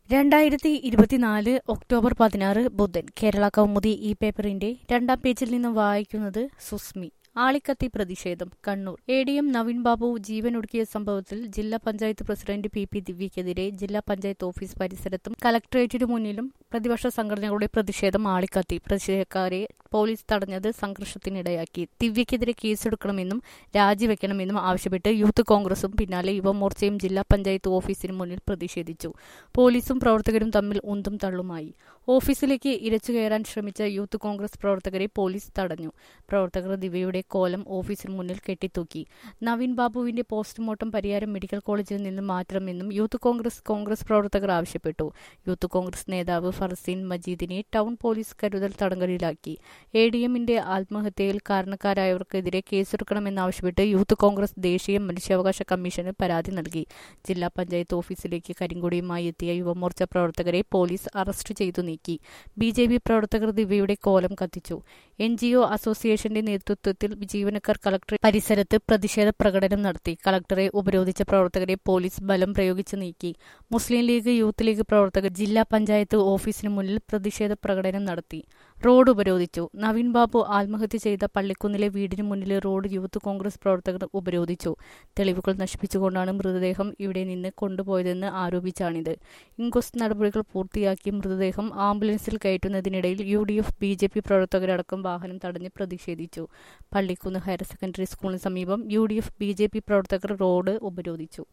രണ്ടായിരത്തി ഇരുപത്തിനാല് ഒക്ടോബർ പതിനാറ് ബുധൻ കേരള കൗമുദി ഈ പേപ്പറിന്റെ രണ്ടാം പേജിൽ നിന്ന് വായിക്കുന്നത് സുസ്മി ആളിക്കത്തി പ്രതിഷേധം Kannur A D M Naveen Babu ജീവനൊടുക്കിയ സംഭവത്തിൽ ജില്ലാ പഞ്ചായത്ത് പ്രസിഡന്റ് പി പി ദിവ്യക്കെതിരെ ജില്ലാ പഞ്ചായത്ത് ഓഫീസ് പരിസരത്തും കലക്ടറേറ്റിനു മുന്നിലും പ്രതിപക്ഷ സംഘടനകളുടെ പ്രതിഷേധം ആളിക്കത്തി പ്രതിഷേധക്കാരെ പോലീസ് തടഞ്ഞത് സംഘർഷത്തിനിടയാക്കി ദിവ്യക്കെതിരെ കേസെടുക്കണമെന്നും രാജിവെക്കണമെന്നും ആവശ്യപ്പെട്ട് യൂത്ത് കോൺഗ്രസും പിന്നാലെ യുവമോർച്ചയും ജില്ലാ പഞ്ചായത്ത് ഓഫീസിന് മുന്നിൽ പ്രതിഷേധിച്ചു പോലീസും പ്രവർത്തകരും തമ്മിൽ ഉന്തും തള്ളുമായി ഓഫീസിലേക്ക് ഇരച്ചു കയറാൻ ശ്രമിച്ച യൂത്ത് കോൺഗ്രസ് പ്രവർത്തകരെ പോലീസ് തടഞ്ഞു പ്രവർത്തകർ ദിവ്യയുടെ കോലം ഓഫീസിന് മുന്നിൽ കെട്ടിത്തൂക്കി നവീൻ ബാബുവിന്റെ പോസ്റ്റ്മോർട്ടം പരിയാരം മെഡിക്കൽ കോളേജിൽ നിന്ന് മാറ്റണമെന്നും യൂത്ത് കോൺഗ്രസ് കോൺഗ്രസ് പ്രവർത്തകർ ആവശ്യപ്പെട്ടു യൂത്ത് കോൺഗ്രസ് നേതാവ് ഫർസീൻ മജീദിനെ ടൗൺ പോലീസ് കരുതൽ തടങ്കലിലാക്കി എ ഡി എമ്മിന്റെ ആത്മഹത്യയിൽ കാരണക്കാരായവർക്കെതിരെ കേസെടുക്കണമെന്നാവശ്യപ്പെട്ട് യൂത്ത് കോൺഗ്രസ് ദേശീയ മനുഷ്യാവകാശ കമ്മീഷന് പരാതി നൽകി ജില്ലാ പഞ്ചായത്ത് ഓഫീസിലേക്ക് കരിങ്കൊടിയുമായി എത്തിയ യുവമോർച്ച പ്രവർത്തകരെ പോലീസ് അറസ്റ്റ് ചെയ്തു നീക്കി ബി ജെ പി പ്രവർത്തകർ ദിവ്യയുടെ കോലം കത്തിച്ചു എൻ ജി ഒ അസോസിയേഷന്റെ നേതൃത്വത്തിൽ ജീവനക്കാർ കളക്ടർ പരിസരത്ത് പ്രതിഷേധ പ്രകടനം നടത്തി കളക്ടറെ ഉപരോധിച്ച പ്രവർത്തകരെ പോലീസ് ബലം പ്രയോഗിച്ച് നീക്കി മുസ്ലിം ലീഗ് യൂത്ത് ലീഗ് പ്രവർത്തകർ ജില്ലാ പഞ്ചായത്ത് ഓഫീസിന് മുന്നിൽ പ്രതിഷേധ പ്രകടനം നടത്തി റോഡ് ഉപരോധിച്ചു നവീൻ ബാബു ആത്മഹത്യ ചെയ്ത പള്ളിക്കുന്നിലെ വീടിന് മുന്നിലെ റോഡ് യൂത്ത് കോൺഗ്രസ് പ്രവർത്തകർ ഉപരോധിച്ചു തെളിവുകൾ നശിപ്പിച്ചുകൊണ്ടാണ് മൃതദേഹം ഇവിടെ നിന്ന് കൊണ്ടുപോയതെന്ന് ആരോപിച്ചാണിത് ഇൻക്വസ്റ്റ് നടപടികൾ പൂർത്തിയാക്കി മൃതദേഹം ആംബുലൻസിൽ കയറ്റുന്നതിനിടയിൽ U D F B J P പ്രവർത്തകരടക്കം വാഹനം തടഞ്ഞ് പ്രതിഷേധിച്ചു പള്ളിക്കുന്ന് ഹയർ സെക്കൻഡറി സ്കൂളിന് സമീപം U D F B J P പ്രവർത്തകർ റോഡ് ഉപരോധിച്ചു